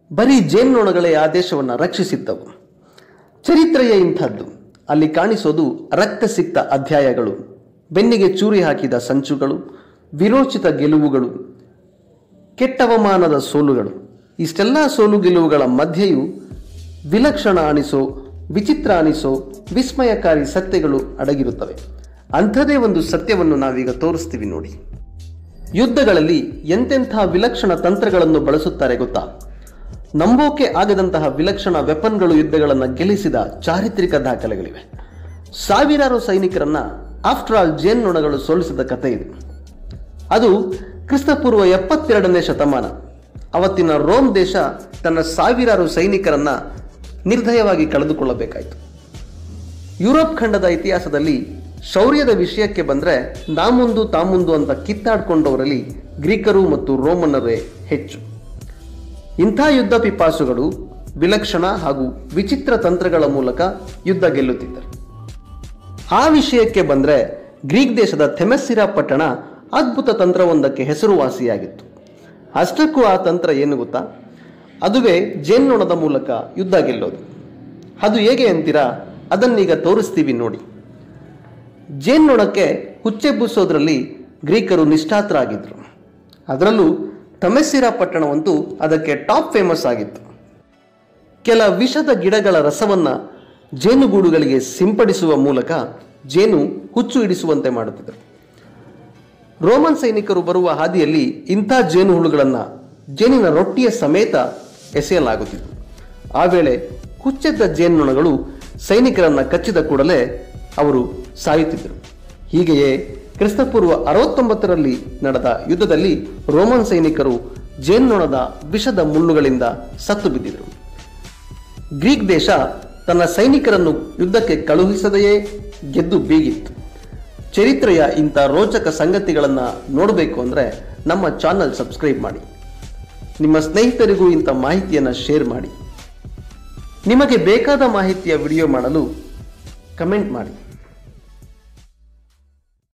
ಬರೀ ಜೇನ್ನೊಣಗಳೇ ಆ ದೇಶವನ್ನು ರಕ್ಷಿಸಿದ್ದವು ಚರಿತ್ರೆಯೇ ಇಂಥದ್ದು ಅಲ್ಲಿ ಕಾಣಿಸೋದು ರಕ್ತಸಿಕ್ತ ಅಧ್ಯಾಯಗಳು ಬೆನ್ನಿಗೆ ಚೂರಿ ಹಾಕಿದ ಸಂಚುಗಳು ವಿರೋಚಿತ ಗೆಲುವುಗಳು ಕೆಟ್ಟವಮಾನದ ಸೋಲುಗಳು ಇಷ್ಟೆಲ್ಲ ಸೋಲು ಗೆಲುವುಗಳ ಮಧ್ಯೆಯೂ ವಿಲಕ್ಷಣ ಅನಿಸೋ ವಿಚಿತ್ರ ಅನಿಸೋ ವಿಸ್ಮಯಕಾರಿ ಸತ್ಯಗಳು ಅಡಗಿರುತ್ತವೆ ಅಂಥದೇ ಒಂದು ಸತ್ಯವನ್ನು ನಾವೀಗ ತೋರಿಸ್ತೀವಿ ನೋಡಿ ಯುದ್ಧಗಳಲ್ಲಿ ಎಂತೆಂಥ ವಿಲಕ್ಷಣ ತಂತ್ರಗಳನ್ನು ಬಳಸುತ್ತಾರೆ ಗೊತ್ತಾ ನಂಬೋಕೆ ಆಗದಂತಹ ವಿಲಕ್ಷಣ ವೆಪನ್ಗಳು ಯುದ್ಧಗಳನ್ನು ಗೆಲ್ಲಿಸಿದ ಚಾರಿತ್ರಿಕ ದಾಖಲೆಗಳಿವೆ ಸಾವಿರಾರು ಸೈನಿಕರನ್ನ ಆಫ್ಟರ್ ಆಲ್ ಜೇನ್ನೊಣಗಳು ಸೋಲಿಸಿದ ಕಥೆ ಇದು ಅದು ಕ್ರಿಸ್ತಪೂರ್ವ ಎಪ್ಪತ್ತೆರಡನೇ ಶತಮಾನ ಅವತ್ತಿನ ರೋಮ್ ದೇಶ ತನ್ನ ಸಾವಿರಾರು ಸೈನಿಕರನ್ನ ನಿರ್ದಯವಾಗಿ ಕಳೆದುಕೊಳ್ಳಬೇಕಾಯಿತು ಯುರೋಪ್ ಖಂಡದ ಇತಿಹಾಸದಲ್ಲಿ ಶೌರ್ಯದ ವಿಷಯಕ್ಕೆ ಬಂದರೆ ನಾಮುಂದು ತಾಮುಂದು ಅಂತ ಕಿತ್ತಾಡ್ಕೊಂಡವರಲ್ಲಿ ಗ್ರೀಕರು ಮತ್ತು ರೋಮನ್ನರೇ ಹೆಚ್ಚು ಇಂಥ ಯುದ್ಧ ಪಿಪಾಸುಗಳು ವಿಲಕ್ಷಣ ಹಾಗೂ ವಿಚಿತ್ರ ತಂತ್ರಗಳ ಮೂಲಕ ಯುದ್ಧ ಗೆಲ್ಲುತ್ತಿದ್ದರು ಆ ವಿಷಯಕ್ಕೆ ಬಂದರೆ ಗ್ರೀಕ್ ದೇಶದ ಥೆಮೆಸ್ಸಿರಾ ಪಟ್ಟಣ ಅದ್ಭುತ ತಂತ್ರವೊಂದಕ್ಕೆ ಹೆಸರುವಾಸಿಯಾಗಿತ್ತು ಅಷ್ಟಕ್ಕೂ ಆ ತಂತ್ರ ಏನು ಗೊತ್ತಾ ಅದುವೇ ಜೇನ್ನೊಣದ ಮೂಲಕ ಯುದ್ಧ ಗೆಲ್ಲೋದು ಅದು ಹೇಗೆ ಅಂತೀರಾ ಅದನ್ನೀಗ ತೋರಿಸ್ತೀವಿ ನೋಡಿ ಜೇನ್ನೊಣಕ್ಕೆ ಹುಚ್ಚೆಬ್ಬಿಸೋದ್ರಲ್ಲಿ ಗ್ರೀಕರು ನಿಷ್ಠಾತರಾಗಿದ್ದರು ಅದರಲ್ಲೂ ತಮೆಸ್ಸಿರಾ ಪಟ್ಟಣವಂತೂ ಅದಕ್ಕೆ ಟಾಪ್ ಫೇಮಸ್ ಆಗಿತ್ತು ಕೆಲ ವಿಷದ ಗಿಡಗಳ ರಸವನ್ನ ಜೇನುಗೂಡುಗಳಿಗೆ ಸಿಂಪಡಿಸುವ ಮೂಲಕ ಜೇನು ಹುಚ್ಚು ಹಿಡಿಸುವಂತೆ ಮಾಡುತ್ತಿದ್ದರು ರೋಮನ್ ಸೈನಿಕರು ಬರುವ ಹಾದಿಯಲ್ಲಿ ಇಂಥ ಜೇನು ಹುಳುಗಳನ್ನು ಜೇನಿನ ರೊಟ್ಟಿಯ ಸಮೇತ ಎಸೆಯಲಾಗುತ್ತಿತ್ತು ಆ ವೇಳೆ ಹುಚ್ಚೆದ್ದ ಜೇನ್ನೊಣಗಳು ಸೈನಿಕರನ್ನ ಕಚ್ಚಿದ ಕೂಡಲೇ ಅವರು ಸಾಯುತ್ತಿದ್ದರು ಹೀಗೆಯೇ ಕ್ರಿಸ್ತಪೂರ್ವ ಅರವತ್ತೊಂಬತ್ತರಲ್ಲಿ ನಡೆದ ಯುದ್ಧದಲ್ಲಿ ರೋಮನ್ ಸೈನಿಕರು ಜೇನ್ನೊಣದ ವಿಷದ ಮುಳ್ಳುಗಳಿಂದ ಸತ್ತು ಬಿದ್ದಿದರು ಗ್ರೀಕ್ ದೇಶ ತನ್ನ ಸೈನಿಕರನ್ನು ಯುದ್ಧಕ್ಕೆ ಕಳುಹಿಸದೆಯೇ ಗೆದ್ದು ಬೀಗಿತ್ತು ಚರಿತ್ರೆಯ ಇಂಥ ರೋಚಕ ಸಂಗತಿಗಳನ್ನು ನೋಡಬೇಕು ಅಂದರೆ ನಮ್ಮ ಚಾನಲ್ ಸಬ್ಸ್ಕ್ರೈಬ್ ಮಾಡಿ ನಿಮ್ಮ ಸ್ನೇಹಿತರಿಗೂ ಇಂಥ ಮಾಹಿತಿಯನ್ನು ಶೇರ್ ಮಾಡಿ ನಿಮಗೆ ಬೇಕಾದ ಮಾಹಿತಿಯ ವಿಡಿಯೋ ಮಾಡಲು ಕಮೆಂಟ್ ಮಾಡಿ